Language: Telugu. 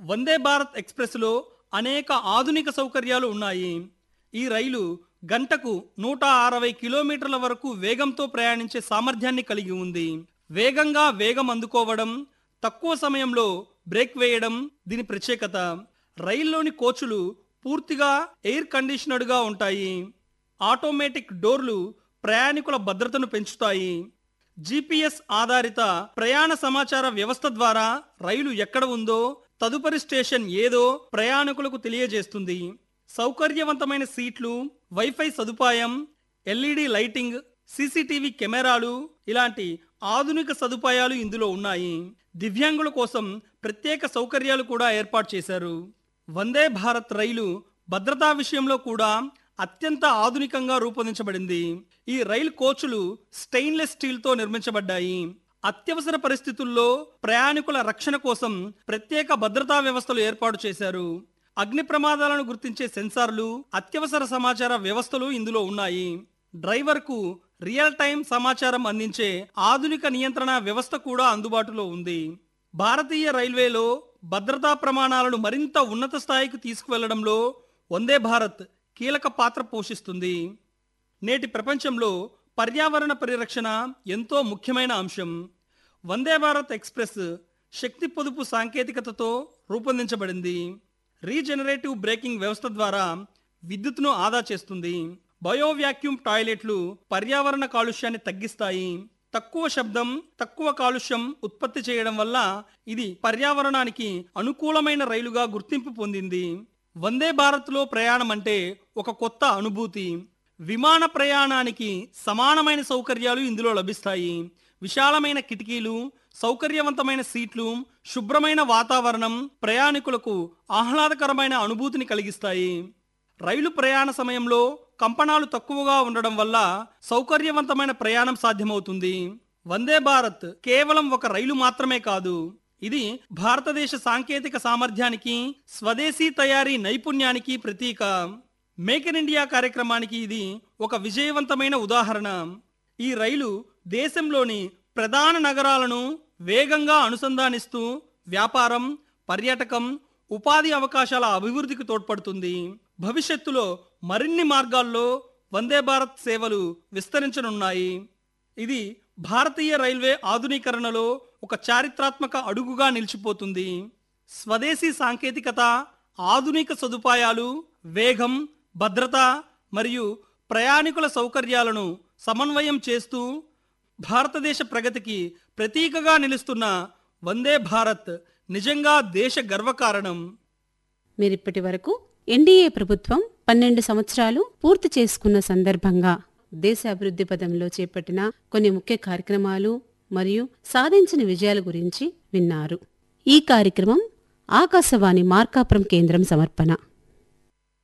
వందే భారత్ ఎక్స్ప్రెస్లో అనేక ఆధునిక సౌకర్యాలు ఉన్నాయి ఈ రైలు గంటకు నూట అరవై కిలోమీటర్ల వరకు వేగంతో ప్రయాణించే సామర్థ్యాన్ని కలిగి ఉంది వేగంగా వేగం అందుకోవడం తక్కువ సమయంలో బ్రేక్ వేయడం దీని ప్రత్యేకత రైల్లోని కోచులు పూర్తిగా ఎయిర్ కండిషనర్డ్గా ఉంటాయి ఆటోమేటిక్ డోర్లు ప్రయాణికుల భద్రతను పెంచుతాయి జీపీఎస్ ఆధారిత ప్రయాణ సమాచార వ్యవస్థ ద్వారా రైలు ఎక్కడ ఉందో తదుపరి స్టేషన్ ఏదో ప్రయాణికులకు తెలియజేస్తుంది సౌకర్యవంతమైన సీట్లు వైఫై సదుపాయం ఎల్ఈడి లైటింగ్ సీసీటీవీ కెమెరాలు ఇలాంటి ఆధునిక సదుపాయాలు ఇందులో ఉన్నాయి దివ్యాంగుల కోసం ప్రత్యేక సౌకర్యాలు కూడా ఏర్పాటు చేశారు వందే భారత్ రైలు భద్రతా విషయంలో కూడా అత్యంత ఆధునికంగా రూపొందించబడింది ఈ రైలు కోచులు స్టెయిన్లెస్ స్టీల్తో నిర్మించబడ్డాయి అత్యవసర పరిస్థితుల్లో ప్రయాణికుల రక్షణ కోసం ప్రత్యేక భద్రతా వ్యవస్థలు ఏర్పాటు చేశారు అగ్ని ప్రమాదాలను గుర్తించే సెన్సార్లు అత్యవసర సమాచార వ్యవస్థలు ఇందులో ఉన్నాయి డ్రైవర్కు రియల్ టైం సమాచారం అందించే ఆధునిక నియంత్రణ వ్యవస్థ కూడా అందుబాటులో ఉంది భారతీయ రైల్వేలో భద్రతా ప్రమాణాలను మరింత ఉన్నత స్థాయికి తీసుకువెళ్లడంలో వందే భారత్ కీలక పాత్ర పోషిస్తుంది నేటి ప్రపంచంలో పర్యావరణ పరిరక్షణ ఎంతో ముఖ్యమైన అంశం వందే భారత్ ఎక్స్ప్రెస్ శక్తి పొదుపు సాంకేతికతతో రూపొందించబడింది రీజనరేటివ్ బ్రేకింగ్ వ్యవస్థ ద్వారా విద్యుత్తును ఆదా చేస్తుంది బయో వ్యాక్యూమ్ టాయిలెట్లు పర్యావరణ కాలుష్యాన్ని తగ్గిస్తాయి తక్కువ శబ్దం తక్కువ కాలుష్యం ఉత్పత్తి చేయడం వల్ల ఇది పర్యావరణానికి అనుకూలమైన రైలుగా గుర్తింపు పొందింది వందే భారత్లో ప్రయాణం అంటే ఒక కొత్త అనుభూతి విమాన ప్రయాణానికి సమానమైన సౌకర్యాలు ఇందులో లభిస్తాయి విశాలమైన కిటికీలు సౌకర్యవంతమైన సీట్లు శుభ్రమైన వాతావరణం ప్రయాణికులకు ఆహ్లాదకరమైన అనుభూతిని కలిగిస్తాయి రైలు ప్రయాణ సమయంలో కంపనాలు తక్కువగా ఉండడం వల్ల సౌకర్యవంతమైన ప్రయాణం సాధ్యమవుతుంది వందే భారత్ కేవలం ఒక రైలు మాత్రమే కాదు ఇది భారతదేశ సాంకేతిక సామర్థ్యానికి స్వదేశీ తయారీ నైపుణ్యానికి ప్రతీక మేక్ ఇన్ ఇండియా కార్యక్రమానికి ఇది ఒక విజయవంతమైన ఉదాహరణ ఈ రైలు దేశంలోని ప్రధాన నగరాలను వేగంగా అనుసంధానిస్తూ వ్యాపారం పర్యాటకం ఉపాధి అవకాశాల అభివృద్ధికి తోడ్పడుతుంది భవిష్యత్తులో మరిన్ని మార్గాల్లో వందే భారత్ సేవలు విస్తరించనున్నాయి ఇది భారతీయ రైల్వే ఆధునీకరణలో ఒక చారిత్రాత్మక అడుగుగా నిలిచిపోతుంది స్వదేశీ సాంకేతికత ఆధునిక సదుపాయాలు వేగం భద్రత మరియు ప్రయాణికుల సౌకర్యాలను సమన్వయం చేస్తూ భారతదేశ ప్రగతికి ప్రతీకగా నిలుస్తున్న వందే భారత్ నిజంగా దేశ గర్వకారణం మీరిప్పటి వరకు ఎన్డీఏ ప్రభుత్వం పన్నెండు సంవత్సరాలు పూర్తి చేసుకున్న సందర్భంగా దేశ అభివృద్ధి పదంలో చేపట్టిన కొన్ని ముఖ్య కార్యక్రమాలు మరియు సాధించిన విజయాల గురించి విన్నారు ఈ కార్యక్రమం ఆకాశవాణి మార్కాపురం కేంద్రం సమర్పణ